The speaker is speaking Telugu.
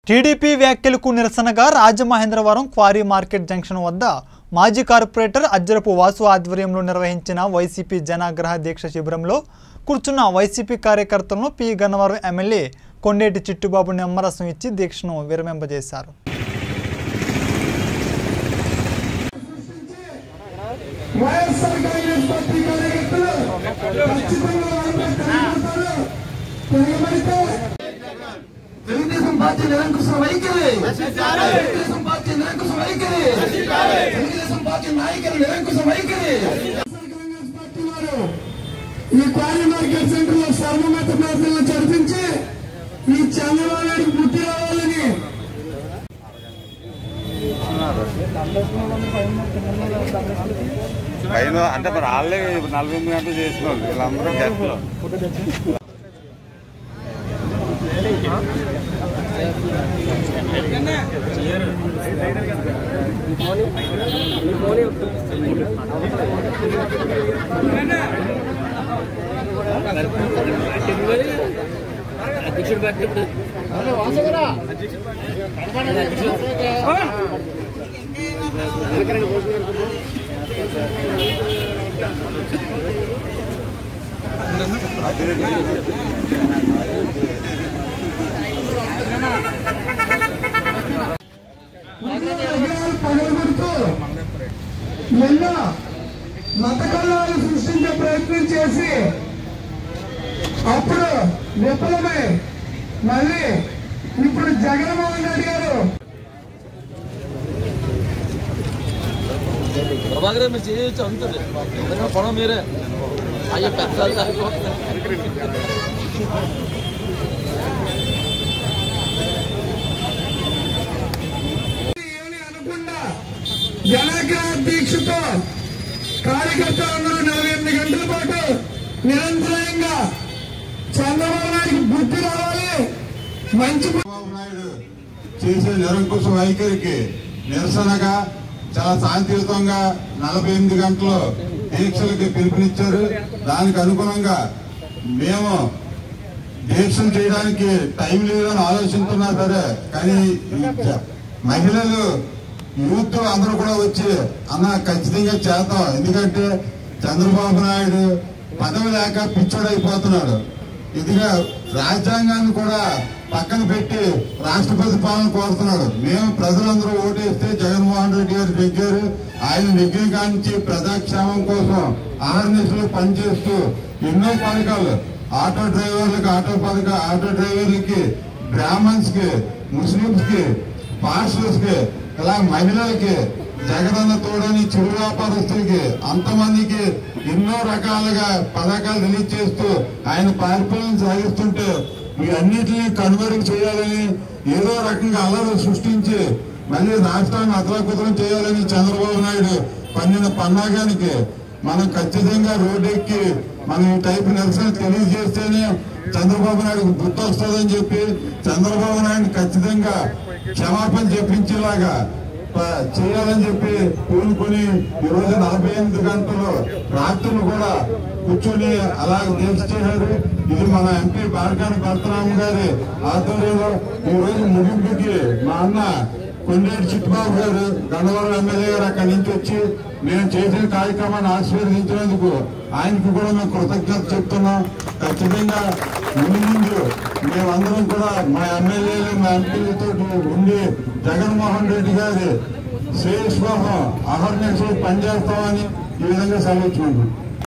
టీడీపీ వ్యాఖ్యలకు నిరసనగా రాజమహేంద్రవరం క్వారీ మార్కెట్ జంక్షన్ వద్ద మాజీ కార్పొరేటర్ అజ్జరపు వాసు ఆధ్వర్యంలో నిర్వహించిన వైసీపీ జనాగ్రహ దీక్ష శిబిరంలో కూర్చున్న వైసీపీ కార్యకర్తలను పి గన్నవరం ఎమ్మెల్యే కొండేటి చిట్టుబాబు నిమ్మరసం ఇచ్చి దీక్షను విరమింపజేశారు వైఎస్ఆర్ కాంగ్రెస్ పార్టీ కార్యకర్తలు ఖచ్చితంగా వాళ్ళపై తిరగబడతారు. తిరగబడితే తెలుగుదేశం పార్టీ నిరంకుశ వైఖరి తెలుగుదేశం పార్టీ నిరంకుశ వైఖరి తెలుగుదేశం పార్టీ నాయకుల నిరంకుశ వైఖరి వైఎస్ఆర్ కాంగ్రెస్ పార్టీ వారు ఈ క్వారీ మార్కెట్ సెంటర్ లో సర్వమత ప్రార్థనలు జరిపించి ఈ చంద్రబాబు నాయుడు బుద్ధి రావాలని పైన అంటే మరి వాళ్ళే నలభై ఎనిమిది గంటలు చేసిన వాళ్ళు వీళ్ళందరూ గెస్ట్లు అధ్యక్షుడు పెట్టినప్పుడు విగ్రహాలు పగలగొడుతూ ఎన్నో మత కళాలు సృష్టించే ప్రయత్నం చేసి అప్పుడు విఫలమై మళ్ళీ ఇప్పుడు జగన్మోహన్ రెడ్డి గారు ప్రభాకర్ మీరు చేయొచ్చు అంతుంది ఎందుకంటే పొలం మీరే అయ్యో పెద్ద ఏమీ అనకుండా జనాగ్రహ దీక్షతో కార్యకర్తలందరూ నలభై ఎనిమిది గంటల పాటు నిరంతరాయంగా చంద్రబాబు నాయుడు బుద్ధి రావాలి మంచి చంద్రబాబు నాయుడు చేసే నిరంకుశ వైఖరికి నిరసనగా చాలా శాంతియుతంగా నలభై ఎనిమిది గంటలు దీక్షలకి పిలుపునిచ్చారు దానికి అనుగుణంగా మేము దీక్షలు చేయడానికి టైం లేదని ఆలోచిస్తున్నా సరే కానీ ఈ జ- మహిళలు యూత్ అందరూ కూడా వచ్చి అన్న ఖచ్చితంగా చేద్దాం ఎందుకంటే చంద్రబాబు నాయుడు పదవి లేక పిచ్చోడైపోతున్నాడు ఇదిగా రాజ్యాంగాన్ని కూడా పక్కన పెట్టి రాష్ట్రపతి పాలన కోరుతున్నాడు మేము ప్రజలందరూ ఓటేస్తే జగన్మోహన్ రెడ్డి గారు నెగ్గారు ఆయన నెగ్గిన కానించి ప్రజాక్షేమం కోసం ఆర్ఎన్ఎస్లు పనిచేస్తూ ఎన్నో పథకాలు ఆటో డ్రైవర్లకు ఆటో పథక ఆటో డ్రైవర్లకి బ్రాహ్మణ్స్ కి ముస్లింస్ కి పాస్టర్స్ కి ఇలా మహిళలకి జగనన్న తోడని చిరు వ్యాపారస్తులకి అంతమందికి ఎన్నో రకాలుగా పథకాలు రిలీజ్ చేస్తూ ఆయన పరిపాలన సాగిస్తుంటే వీటన్నిటిని కనుమరుగు చేయాలని ఏదో రకంగా అల్లరి సృష్టించి మళ్ళీ రాష్ట్రాన్ని అతలాకుతలం చేయాలని చంద్రబాబు నాయుడు పన్నిన పన్నాగానికి మనం ఖచ్చితంగా రోడ్డెక్కి మనం ఈ టైప్ నిరసన తెలియజేస్తేనే చంద్రబాబు నాయుడు గుర్తు వస్తుందని చెప్పి చంద్రబాబు నాయుడు ఖచ్చితంగా క్షమాపణ చెప్పించేలాగా ప- చేయాలని చెప్పి పూనుకొని ఈ రోజు నలభై ఎనిమిది గంటలు రాత్రులు కూడా కూర్చొని అలా దీక్ష చేశారు ఇది మన ఎంపీ బారకాని భరతరామ గారి ఆధ్వర్యంలో ఈ రోజు ముగింపుకి మా అన్న కొండేటి చిట్టుబాబు గారు గన్నవరం ఎమ్మెల్యే గారు అక్కడి నుంచి వచ్చి మేము చేసిన కార్యక్రమాన్ని ఆశీర్వదించినందుకు ఆయనకు కూడా మేము కృతజ్ఞత చెప్తున్నాం ఖచ్చితంగా ముందు ముందు మేమందరం కూడా మా ఎమ్మెల్యేలు మా ఎంపీలతో ఉండి జగన్మోహన్ రెడ్డి గారి శ్రేయస్ కోసం అహర్నిశలు పనిచేస్తామని ఈ విధంగా సెలవుచ్చుకుంటున్నాం